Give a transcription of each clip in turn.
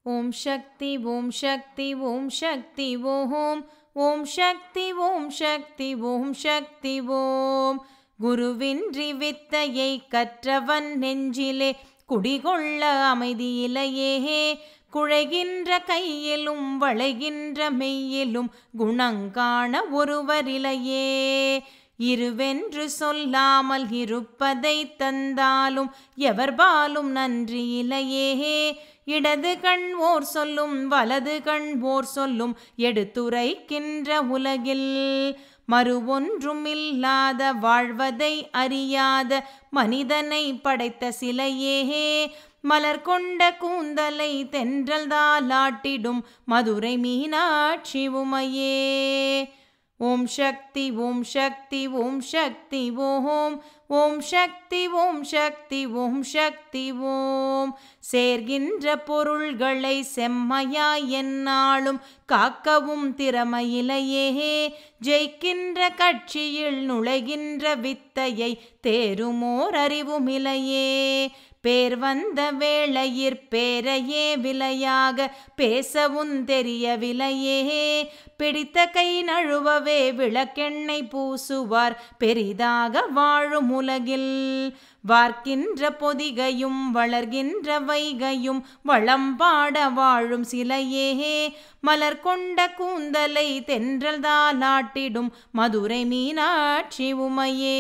ஓம் சக்தி ஓம் சக்தி ஓம் சக்தி ஓம் ஓம் சக்தி ஓம் சக்தி ஓம் சக்தி ஓம் குருவின்றி வித்தையை கற்றவன் நெஞ்சிலே குடிகொள்ள அமைதியிலையே குழைகின்ற கையிலும் வளைகின்ற மெய்யிலும் குணங்காண ஒருவரிலையே இருவென்று சொல்லாமல் இருப்பதை தந்தாலும் எவர்பாலும் நன்றியிலையே இடது கண் ஓர் சொல்லும் வலது கண் ஓர் சொல்லும் எடுத்துரைக்கின்ற உலகில் மறு ஒன்றும் இல்லாத வாழ்வதை அறியாத மனிதனை படைத்த சிலையே மலர் கொண்ட கூந்தலை தென்றல் தாலாட்டிடும் மதுரை மீனாட்சி உமையே ஓம் சக்தி ஓம் சக்தி ஓம் சக்தி ஓம் ஓம் சக்தி ஓம் சக்தி ஓம் சக்தி ஓம் சேர்கின்ற பொருள்களை செம்மையாய் எந்நாளும் காக்கவும் திறமையிலையே ஜெயிக்கின்ற கட்சியில் நுழைகின்ற வித்தையை தேருமோர் அறிவுமிலையே பேர் வந்த வேளையிற் பேரையே விலையாக பேசவும் தெரியவில்லையே பிடித்த கை நழுவவே விளக்கெண்ணெய் பூசுவார் பெரிதாக வாழும் உலகில் வார்க்கின்ற பொதிகையும் வளர்கின்ற வைகையும் வளம்பாட வாழும் சிலையே மலர் கொண்ட கூந்தலை தென்றல் தாலாட்டிடும் மதுரை மீனாட்சி உமையே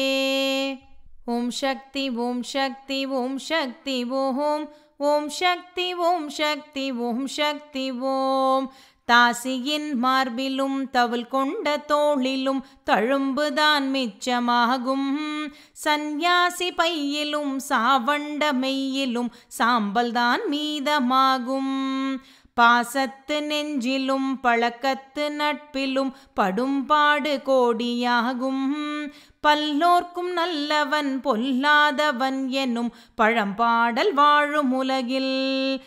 ஓம் சக்தி ஓம் சக்தி ஓம் சக்தி ஓம் ஓம் சக்தி ஓம் சக்தி ஓம் சக்தி ஓம் தாசியின் மார்பிலும் தவள் கொண்ட தோளிலும் தழும்புதான் மிச்சமாகும் சந்நியாசி பையிலும் சாவண்ட மெய்யிலும் சாம்பல்தான் மீதமாகும் பாசத்து நெஞ்சிலும் பழக்கத்து நட்பிலும் படும்பாடு கோடியாகும் பல்லோர்க்கும் நல்லவன் பொல்லாதவன் எனும் பழம்பாடல் வாழும் உலகில்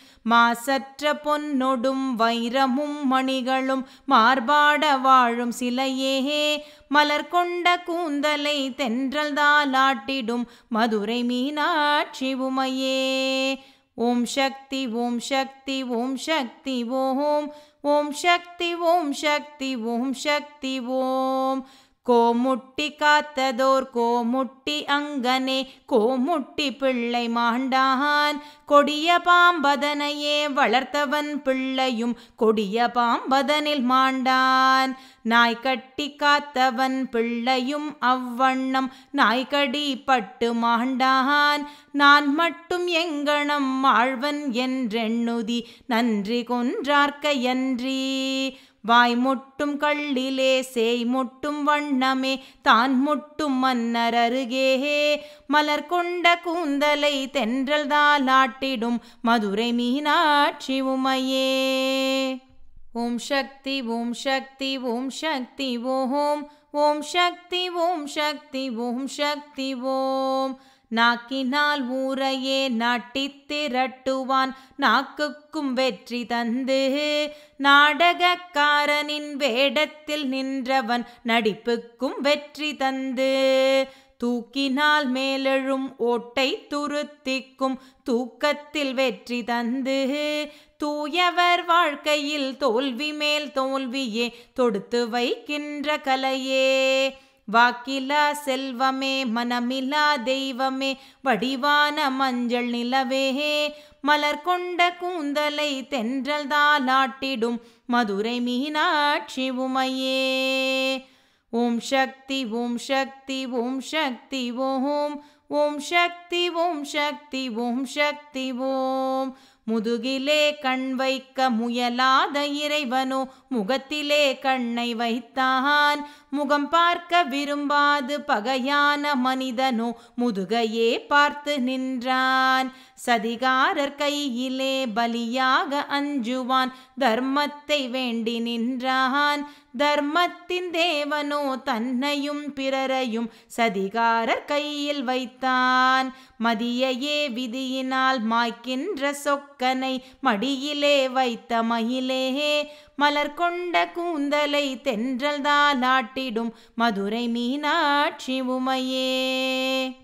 மாசற்ற பொன்னொடும் வைரமும் மணிகளும் மார்பாட வாழும் சிலையே மலர் கொண்ட கூந்தலை தென்றல் தாலாட்டிடும் மதுரை மீனாட்சி உமையே ஓம் சக்தி ஓம் சக்தி ஓம் சக்தி ஓம் ஓம் சக்தி ஓம் சக்தி ஓம் சக்தி ஓம் கோமுட்டி காத்ததோர் கோமுட்டி அங்கனே கோமுட்டி பிள்ளை மாண்டான் கொடிய பாம்பதனையே வளர்த்தவன் பிள்ளையும் கொடிய பாம்பதனில் மாண்டான் நாய் கட்டி காத்தவன் பிள்ளையும் அவ்வண்ணம் நாய்கடி பட்டு மாண்டான் நான் மட்டும் எங்கனம் ஆழ்வன் என்றெண்ணுதி நன்றி கொன்றார்க்கையன்றி வாய் முட்டும் கள்ளிலே சேய் முட்டும் வண்ணமே தான் முட்டும் மன்னர் அருகே மலர் கொண்ட கூந்தலை தென்றல் தாலாட்டிடும் மதுரை மீனாட்சி உமையே ஓம் சக்தி ஓம் சக்தி ஓம் சக்தி ஓம் ஓம் சக்தி ஓம் சக்தி ஓம் சக்தி ஓம் நாக்கினால் ஊரையே நாட்டித் திரட்டுவான் நாக்குக்கும் வெற்றி தந்து நாடகக்காரனின் வேடத்தில் நின்றவன் நடிப்புக்கும் வெற்றி தந்து தூக்கினால் மேலெழும் ஓட்டை துருத்திக்கும் தூக்கத்தில் வெற்றி தந்து தூயவர் வாழ்க்கையில் தோல்வி மேல் தோல்வியே தொடுத்து வைக்கின்ற கலையே வாக்கிலா செல்வமே மனமிலா தெய்வமே வடிவான மஞ்சள் நிலவே மலர் கொண்ட கூந்தலை தென்றல் தாலாட்டிடும் மதுரை மீனாட்சி உமையே ஓம் சக்தி ஓம் சக்தி ஓம் சக்தி ஓம் ஓம் சக்தி ஓம் சக்தி ஓம் சக்தி ஓம் முதுகிலே கண் வைக்க முயலாத இறைவனோ முகத்திலே கண்ணை வைத்தான் முகம் பார்க்க விரும்பாது பகையான மனிதனோ முதுகையே பார்த்து நின்றான் சதிகாரர் கையிலே பலியாக அஞ்சுவான் தர்மத்தை வேண்டி நின்றான் தர்மத்தின் தேவனோ தன்னையும் பிறரையும் சதிகாரர் கையில் வைத்தான் மதியையே விதியினால் மாய்க்கின்ற சொக்கனை மடியிலே வைத்த மயிலே மலர் கொண்ட கூந்தலை தென்றல் தாலாட்டிடும் மதுரை மீனாட்சி உமையே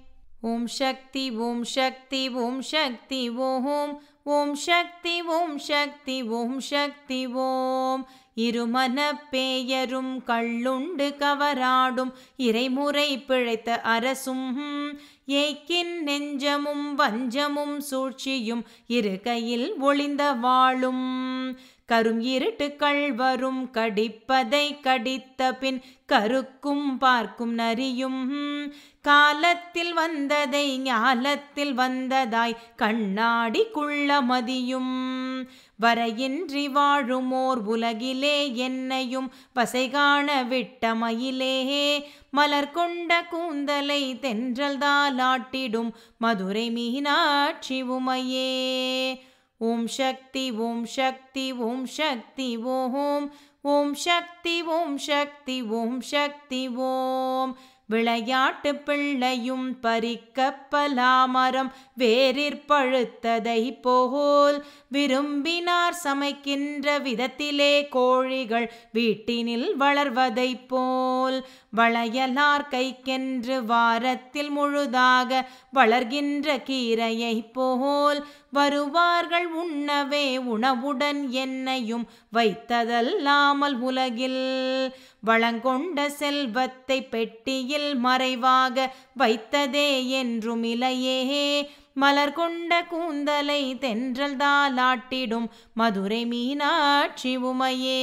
ஓம் சக்தி ஓம் சக்தி ஓம் சக்தி ஓம் ஓம் சக்தி ஓம் சக்தி ஓம் சக்தி ஓம் இருமன பேயரும் கள்ளுண்டு கவராடும் இறைமுறை பிழைத்த அரசும் ஏக்கின் நெஞ்சமும் வஞ்சமும் சூழ்ச்சியும் இரு கையில் ஒளிந்த வாளும் கரும் இருட்டு கள்வரும் கடிப்பதை கடித்த பின் கருக்கும் பார்க்கும் நரியும் காலத்தில் வந்ததை ஞாலத்தில் வந்ததாய் கண்ணாடிக்குள்ள மதியும் வரையின்றி வாழுமோர் உலகிலே என்னையும் வசை காண விட்ட மயிலே மலர் கொண்ட கூந்தலை தென்றல் தாலாட்டிடும் மதுரை மீனாட்சி உமையே ஓம் சக்தி ஓம் சக்தி ஓம் சக்தி ஓம் ஓம் சக்தி ஓம் சக்தி ஓம் சக்தி ஓம் விளையாட்டு பிள்ளையும் பறிக்க பலாமரம் வேரிற் பழுத்ததை போல் விரும்பினார் சமைக்கின்ற விதத்திலே கோழிகள் வீட்டினில் வளர்வதைப் போல் வளையலார் கைக்கென்று வாரத்தில் முழுதாக வளர்கின்ற கீரையைப் போல் வருவார்கள் உண்ணவே உணவுடன் என்னையும் வைத்ததல்லாமல் உலகில் வளங்கொண்ட செல்வத்தை பெட்டியில் மறைவாக வைத்ததே என்றும் இலையே மலர் கொண்ட கூந்தலை தென்றல் தாலாட்டிடும் மதுரை மீனாட்சி உமையே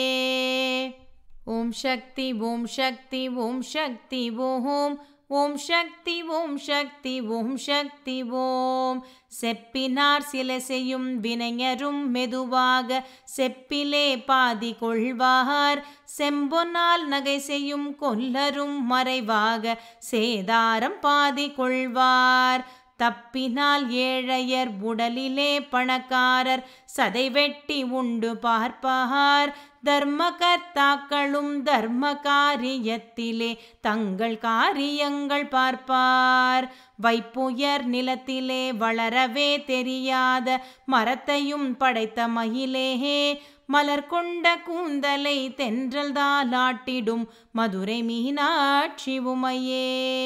ஓம் சக்தி ஓம் சக்தி ஓம் சக்தி ஓம் ஓம் சக்தி ஓம் சக்தி ஓம் சக்தி ஓம் செப்பினார் சில செய்யும் வினைஞரும் மெதுவாக செப்பிலே பாதி கொள்வார் செம்பொன்னால் நகை செய்யும் கொல்லரும் மறைவாக சேதாரம் பாதி கொள்வார் தப்பினால் ஏழையர் உடலிலே பணக்காரர் சதை வெட்டி உண்டு பார்ப்பார் தர்மகர்த்தாக்களும் தர்ம காரியத்திலே தங்கள் காரியங்கள் பார்ப்பார் வைப்புயர் நிலத்திலே வளரவே தெரியாத மரத்தையும் படைத்த மயிலேயே மலர் கொண்ட கூந்தலை தென்றல் தாலாட்டிடும் மதுரை மீனாட்சி உமையே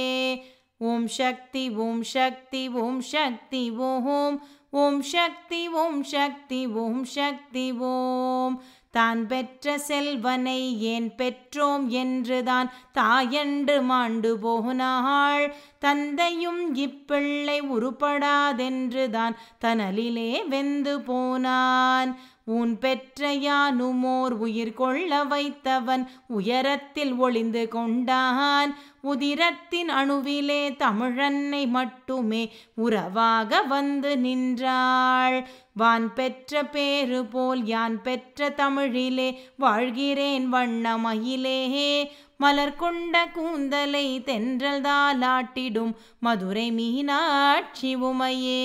ஓம் சக்தி ஓம் சக்தி ஓம் சக்தி ஓம் ஓம் சக்தி ஓம் சக்தி ஓம் சக்தி ஓம் தான் பெற்ற செல்வனை ஏன் பெற்றோம் என்றுதான் தாயன்று மாண்டு போனாள் தந்தையும் இப்பிள்ளை உருப்படாதென்றுதான் தனலிலே வெந்து போனான் உன் பெற்ற யானுமோர் உயிர் கொள்ள வைத்தவன் உயரத்தில் ஒளிந்து கொண்டான் உதிரத்தின் அணுவிலே தமிழன்னை மட்டுமே உறவாக வந்து நின்றாள் வான் பெற்ற பேரு போல் யான் பெற்ற தமிழிலே வாழ்கிறேன் வண்ணமயிலே மலர் கொண்ட கூந்தலை தென்றல் தாலாட்டிடும் மதுரை மீனாட்சி உமையே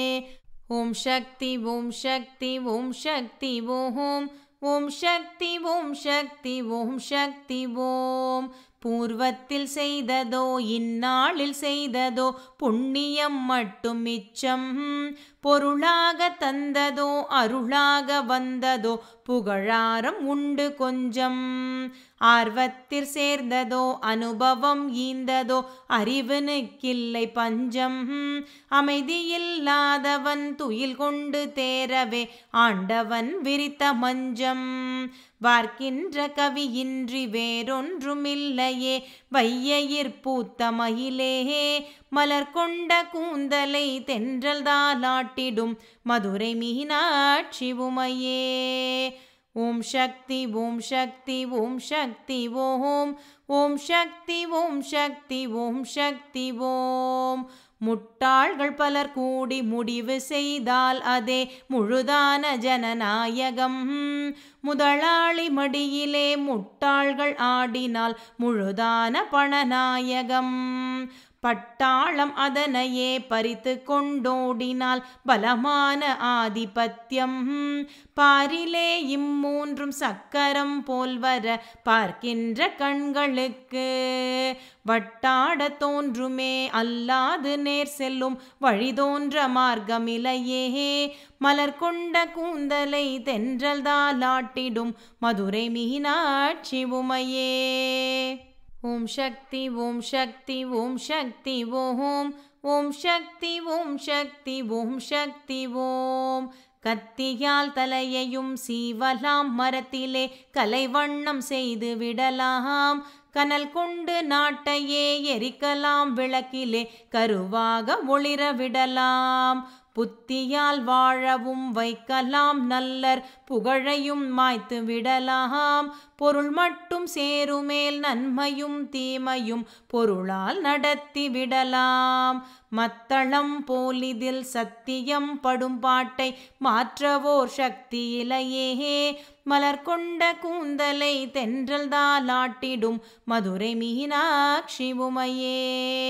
ஓம் சக்தி ஓம் சக்தி ஓம் சக்தி ஓம் ஓம் சக்தி ஓம் சக்தி ஓம் சக்தி ஓம் பூர்வத்தில் செய்ததோ இந்நாளில் செய்ததோ புண்ணியம் மட்டும் மிச்சம் பொருளாக தந்ததோ அருளாக வந்ததோ புகழாரம் உண்டு கொஞ்சம் ஆர்வத்தில் சேர்ந்ததோ அனுபவம் ஈந்ததோ அறிவனுக்கில்லை பஞ்சம் அமைதியில்லாதவன் துயில் கொண்டு தேரவே ஆண்டவன் விரித்த மஞ்சம் வார்க்கின்ற கவியின்றி வேறொன்றுமில்லையே வையயிர் பூத்த மயிலேயே மலர் கொண்ட கூந்தலை தென்றல் தாலாட்டிடும் மதுரை மீனாட்சி உமையே ஓம் சக்தி ஓம் சக்தி ஓம் சக்தி ஓம் ஓம் சக்தி ஓம் சக்தி ஓம் சக்தி ஓம் முட்டாள்கள் பலர் கூடி முடிவு செய்தால் அதே முழுதான ஜனநாயகம் முதலாளி மடியிலே முட்டாள்கள் ஆடினால் முழுதான பணநாயகம் பட்டாளம் அதனையே பறித்து கொண்டோடினால் பலமான ஆதிபத்தியம் பாரிலே இம்மூன்றும் சக்கரம் போல் வர பார்க்கின்ற கண்களுக்கு வட்டாட தோன்றுமே அல்லாது நேர் செல்லும் வழி தோன்ற மார்க்கமிலையே மலர் கொண்ட கூந்தலை தென்றல் தாலாட்டிடும் மதுரை மீனாட்சி உமையே ஓம் சக்தி ஓம் சக்தி ஓம் சக்தி ஓம் ஓம் சக்தி ஓம் சக்தி ஓம் சக்தி ஓம் கத்தியால் தலையையும் சீவலாம் மரத்திலே கலைவண்ணம் செய்து விடலாம் கனல் கொண்டு நாட்டையே எரிக்கலாம் விளக்கிலே கருவாக ஒளிர விடலாம் புத்தியால் வாழவும் வைக்கலாம் நல்லர் புகழையும் மாய்த்து விடலாம் பொருள் மட்டும் சேருமேல் நன்மையும் தீமையும் பொருளால் நடத்தி விடலாம் மத்தளம் போலிதில் சத்தியம் படும் பாட்டை மாற்றவோர் சக்தி இலையே மலர் கொண்ட கூந்தலை தென்றல் தாலாட்டிடும் மதுரை மீனாட்சி உமையே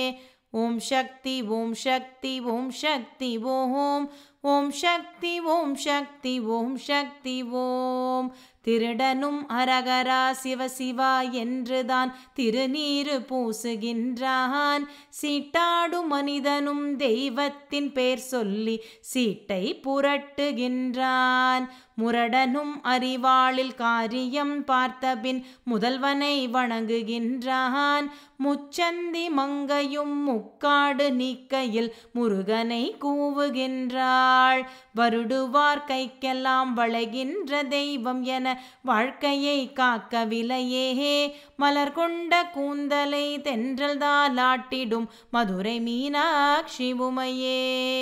ஓம் சக்தி ஓம் சக்தி ஓம் சக்தி ஓம் ஓம் சக்தி ஓம் சக்தி ஓம் சக்தி ஓம் திருடனும் அரகரா சிவசிவா என்றுதான் திருநீரு பூசுகின்றான் சீட்டாடும் மனிதனும் தெய்வத்தின் பேர் சொல்லி சீட்டை புரட்டுகின்றான் முரடனும் அறிவாளில் காரியம் பார்த்தபின் முதல்வனை வணங்குகின்றான் முச்சந்தி மங்கையும் முக்காடு நீக்கையில் முருகனை கூவுகின்றாள் வருடுவார் கைக்கெல்லாம் வளைகின்ற தெய்வம் என வாழ்க்கையை காக்கவில்லையே மலர் கொண்ட கூந்தலை தென்றல் தாலாட்டிடும் மதுரை மீனாட்சி உமையே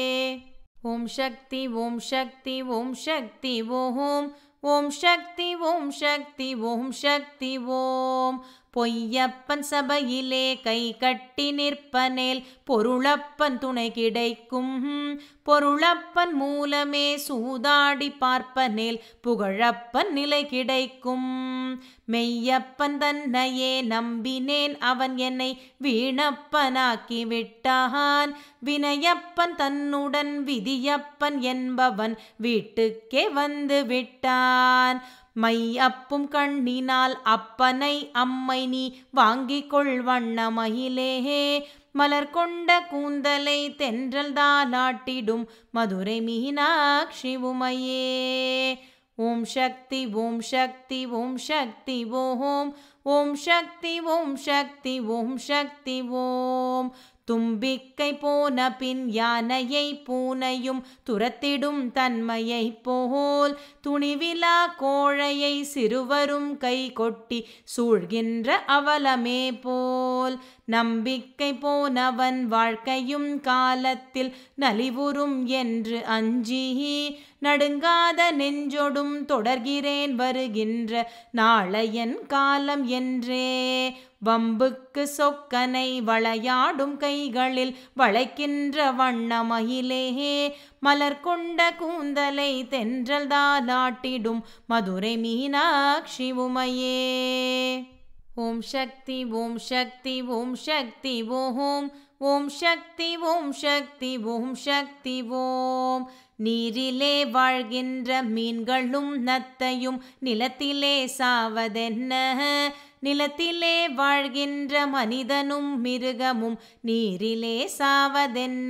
ஓம் சக்தி ஓம் சக்தி ஓம் சக்தி ஓம் ஓம் சக்தி ஓம் சக்தி ஓம் சக்தி ஓம் பொய்யப்பன் சபையிலே கை கட்டி நிற்பனேல் பொருளப்பன் துணை கிடைக்கும் பொருளப்பன் மூலமே சூதாடி பார்ப்பனேல் புகழப்பன் நிலை கிடைக்கும் மெய்யப்பன் தன்னையே நம்பினேன் அவன் என்னை வீணப்பனாக்கி விட்டான் வினையப்பன் தன்னுடன் விதியப்பன் என்பவன் வீட்டுக்கே வந்து விட்டான் மை அப்பும் கண்ணினால் அப்பனை அம்மை நீ வாங்கிக் கொள் வண்ணமயிலே மலர் கொண்ட கூந்தலை தென்றல் தாலாட்டிடும் மதுரை மீனாட்சி உமையே ஓம் சக்தி ஓம் சக்தி ஓம் சக்தி ஓம் ஓம் சக்தி ஓம் சக்தி ஓம் சக்தி ஓம் தும்பிக்கை போன பின் யானையை பூனையும் துரத்திடும் தன்மையை போல் துணிவிலா கோழையை சிறுவரும் கை கொட்டி சூழ்கின்ற அவலமே போல் நம்பிக்கை போனவன் வாழ்க்கையும் காலத்தில் நலிவுறும் என்று அஞ்சி நடுங்காத நெஞ்சொடும் தொடர்கிறேன் வருகின்ற நாளையன் காலம் என்றே வம்புக்கு சொக்கனை வளையாடும் கைகளில் வளைக்கின்ற வண்ணமயிலே மலர் கொண்ட கூந்தலை தென்றல் தாலாட்டிடும் மதுரை மீனாட்சி உமையே ஓம் சக்தி ஓம் சக்தி ஓம் சக்தி ஓம் ஓம் சக்தி ஓம் சக்தி ஓம் சக்தி ஓம் நீரிலே வாழ்கின்ற மீன்களும் நத்தையும் நிலத்திலே சாவதென்ன நிலத்திலே வாழ்கின்ற மனிதனும் மிருகமும் நீரிலே சாவதென்ன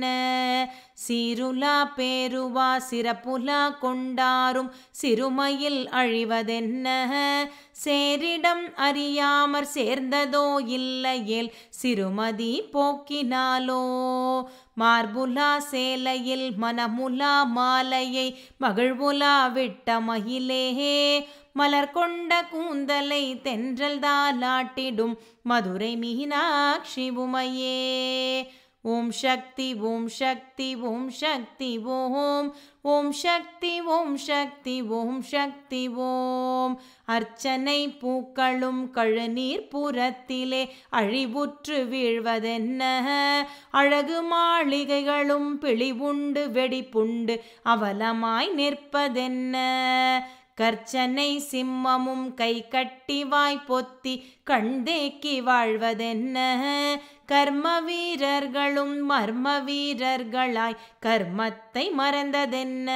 சீருலா பேருவா சிறப்புலா கொண்டாரும் சிறுமையில் அழிவதென்ன சேரிடம் அறியாமற் சேர்ந்ததோ இல்லையேல் சிறுமதி போக்கினாலோ மார்புலா சேலையில் மனமுலா மாலையை மகிழ்வுலா விட்ட மகிழே மலர் கொண்ட கூந்தலை தென்றல் தாலாட்டிடும் மதுரை மீனாட்சி உமையே ஓம் சக்தி ஓம் சக்தி ஓம் சக்தி ஓம் ஓம் சக்தி ஓம் சக்தி ஓம் சக்தி ஓம் அர்ச்சனை பூக்களும் கழுநீர் புறத்திலே அழிவுற்று வீழ்வதென்ன அழகு மாளிகைகளும் பிழிவுண்டு வெடிப்புண்டு அவலமாய் நிற்பதென்ன கர்ச்சனை சிம்மமும் கை கட்டி வாய் பொத்தி கண்தேக்கி வாழ்வதென்ன கர்ம வீரர்களும் மர்ம வீரர்களாய் கர்மத்தை மறந்ததென்ன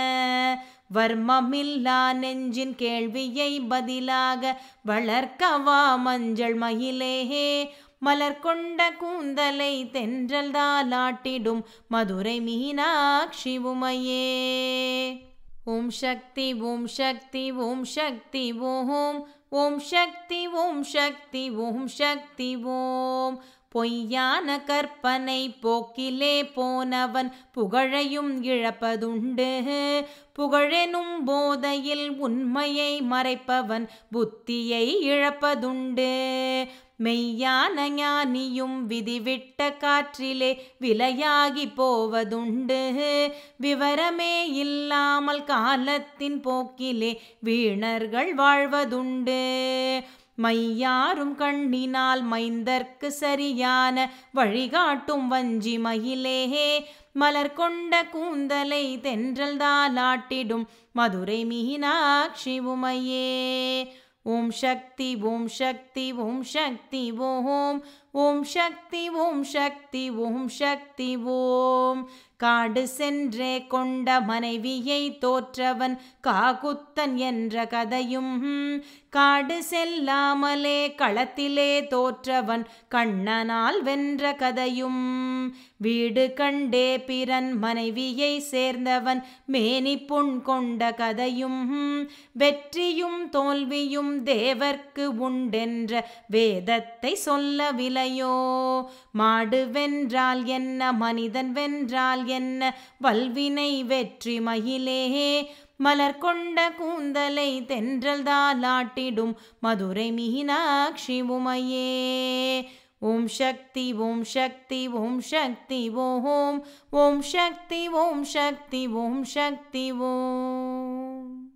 வர்மமில்லா நெஞ்சின் கேள்வியை பதிலாக வளர்க்கவா மஞ்சள் மயிலே மலர் கொண்ட கூந்தலை தென்றல் தாலாட்டிடும் மதுரை மீனாட்சி உமையே ஓம் சக்தி ஓம் சக்தி ஓம் சக்தி ஓம் ஓம் சக்தி ஓம் சக்தி ஓம் சக்தி ஓம் பொய்யான கற்பனை போக்கிலே போனவன் புகழையும் இழப்பதுண்டு புகழெனும் போதையில் உண்மையை மறைப்பவன் புத்தியை இழப்பதுண்டு மெய்யான ஞானியும் விதிவிட்ட காற்றிலே விலையாகி போவதுண்டு விவரமே இல்லாமல் காலத்தின் போக்கிலே வீணர்கள் வாழ்வதுண்டு மையாரும் கண்ணினால் மைந்தர்க்கு சரியான வழிகாட்டும் வஞ்சி மயிலே மலர் கொண்ட கூந்தலை தென்றல் தாலாட்டிடும் மதுரை மீனாட்சி உமையே ஓம் சக்தி ஓம் சக்தி ஓம் சக்தி ஓம் ஓம் சக்தி ஓம் சக்தி ஓம் சக்தி ஓம் காடு சென்றே கொண்ட மனைவியை தோற்றவன் காகுத்தன் என்ற கதையும் காடு செல்லாமலே களத்திலே தோற்றவன் கண்ணனால் வென்ற கதையும் வீடு கண்டே பிறன் மனைவியை சேர்ந்தவன் மேனி புண் கொண்ட கதையும் வெற்றியும் தோல்வியும் தேவர்க்கு உண்டென்ற வேதத்தை சொல்லவில்லையோ மாடு வென்றால் என்ன மனிதன் வென்றால் என்ன வல்வினை வெற்றி மயிலே மலர் கொண்ட கூந்தலை தென்றல் தாலாட்டிடும் மதுரை மீனாட்சி உமையே ஓம் சக்தி ஓம் சக்தி ஓம் சக்தி ஓம் ஓம் சக்தி ஓம் சக்தி ஓம் சக்தி ஓம்